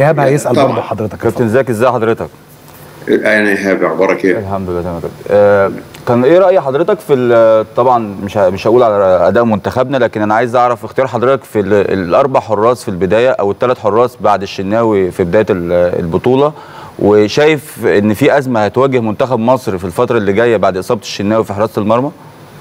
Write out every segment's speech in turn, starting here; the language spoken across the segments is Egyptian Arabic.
ايهاب هيسال طبعاً. برضه حضرتك كابتن زكي ازي حضرتك؟ انا ايهاب اخبارك ايه؟ الحمد لله تمام يا كابتن. آه كان ايه راي حضرتك في ال- طبعا مش ه- مش هقول على اداء منتخبنا لكن انا عايز اعرف اختيار حضرتك في ال- الاربع حراس في البدايه او الثلاث حراس بعد الشناوي في بدايه ال- البطوله وشايف ان في ازمه هتواجه منتخب مصر في الفتره اللي جايه بعد اصابه الشناوي في حراسه المرمى؟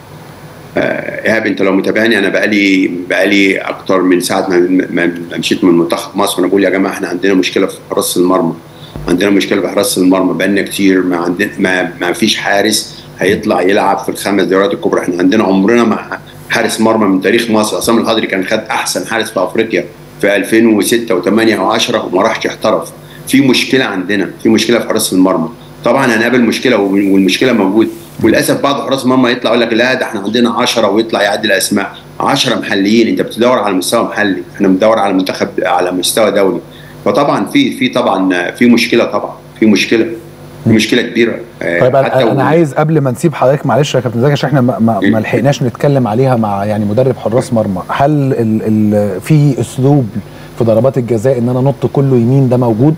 ايهاب انت لو متابعني انا بقالي بقالي اكتر من ساعه ما, ما ما مشيت من منتخب مصر وانا بقول يا جماعه احنا عندنا مشكله في حراسه المرمى عندنا مشكله في حراسه المرمى بقالنا كتير ما عندنا ما, ما فيش حارس هيطلع يلعب في الخمس دوريات الكبرى احنا عندنا عمرنا مع حارس مرمى من تاريخ مصر عصام الحضري كان خد احسن حارس في افريقيا في 2006 و8 و10 وما راحش احترف في مشكله عندنا في مشكله في حراسه المرمى طبعا هنقابل مشكله والمشكله موجوده وللاسف بعض حراس المرمى يطلع يقول لك لا ده احنا عندنا 10 ويطلع يعدل اسماء 10 محليين انت بتدور على مستوى محلي احنا بندور على منتخب على مستوى دولي فطبعا في في طبعا في مشكله طبعا في مشكله في مشكله كبيره آه، طيب حتى انا, أنا و- عايز قبل ما نسيب حضرتك معلش يا كابتن زكي عشان احنا ما, ما, ما لحقناش نتكلم عليها مع يعني مدرب حراس مرمى هل ال ال في اسلوب في ضربات الجزاء ان انا نط كله يمين ده موجود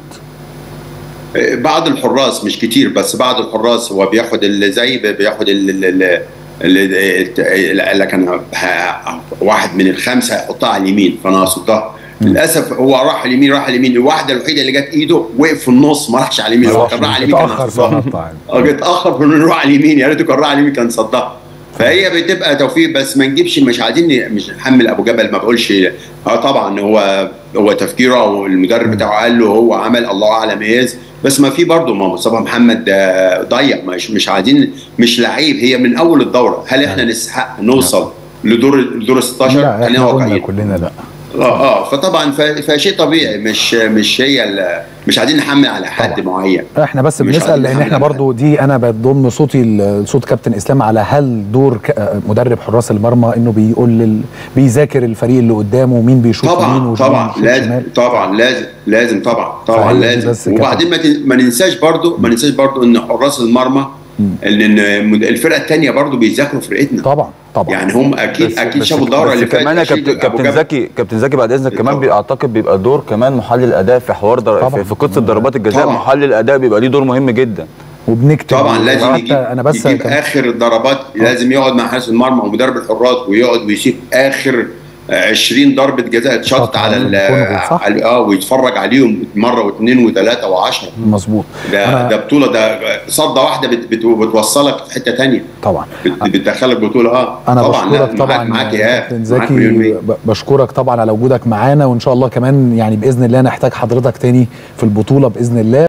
بعض الحراس مش كتير بس بعض الحراس هو بياخد اللي زي بياخد ال- ال- ال- ال- اللي قال لك انا ه- واحد من الخمسه هيحطها على اليمين فانا هصدها للاسف هو راح اليمين راح اليمين الواحده الوحيده اللي جت ايده وقف في النص ما راحش على اليمين لو كان راح على اليمين كان اتاخر في هيصدها. النط يعني. اه اتاخر في انه يروح على اليمين يا ريته كان راح على اليمين كان صدها فهي بتبقى توفيق بس ما نجيبش مش عايزين مش نحمل ابو جبل ما بقولش اه طبعا هو هو تفكيره والمدرب بتاعه قال له هو عمل الله اعلم ايه بس ما في برضه ما مصطفى محمد آه، ضيع مش مش عايزين مش لعيب هي من اول الدوره هل احنا نستحق نوصل لدور لدور 16 لا خلينا احنا قلنا واقعيين كلنا لا اه اه فطبعا ف- فشيء طبيعي مش مش هي ال- مش عايزين نحمل على حد طبعاً. معين احنا بس مش بنسال عايزين لان نحمل احنا على برضو دي انا بضم صوتي لصوت كابتن اسلام على هل دور ك- آه، مدرب حراس المرمى انه بيقول لل... بيذاكر الفريق اللي قدامه مين بيشوط يمين طبعا ومين طبعا بيشوط لازم شمال طبعا لازم لازم طبعا طبعا فهي دي لازم بس كده. وبعدين ما تن- ما ننساش برضو ما ننساش برضو ان حراس المرمى ان إن مد- الفرقه الثانيه برضو بيذاكروا فرقتنا طبعا طبعا يعني هم اكيد بس- اكيد بس- شافوا الدوره بس اللي فاتت كمان يا أكيد كابتن أبو كابتن جبل- زكي كابتن زكي بعد اذنك كمان طبعا. بي- اعتقد بيبقى دور كمان محلل اداء في حوار در... طبعا. في, في قصه ضربات الجزاء طبعا. محلل الاداء بيبقى ليه دور مهم جدا وبنكتب طبعا لازم حتى يجيب, انا بس يجيب كان- اخر الضربات لازم يقعد مع حارس المرمى ومدرب الحراس ويقعد ويسيب اخر 20 ضربه جزاء اتشط شاط على على ال- الكونغو، صح؟ على- اه ويتفرج عليهم مره واثنين وثلاثه وعشرة مظبوط ده أنا- ده بطوله ده صده واحده بت بت بتوصلك في حته ثانيه طبعا بتدخلك بطوله اه انا طبعا لا، بشكرك طبعا معاك معاك يا كابتن معاك زكي مليون مية. ب- بشكرك طبعا على وجودك معانا وان شاء الله كمان يعني باذن الله نحتاج حضرتك تاني في البطوله باذن الله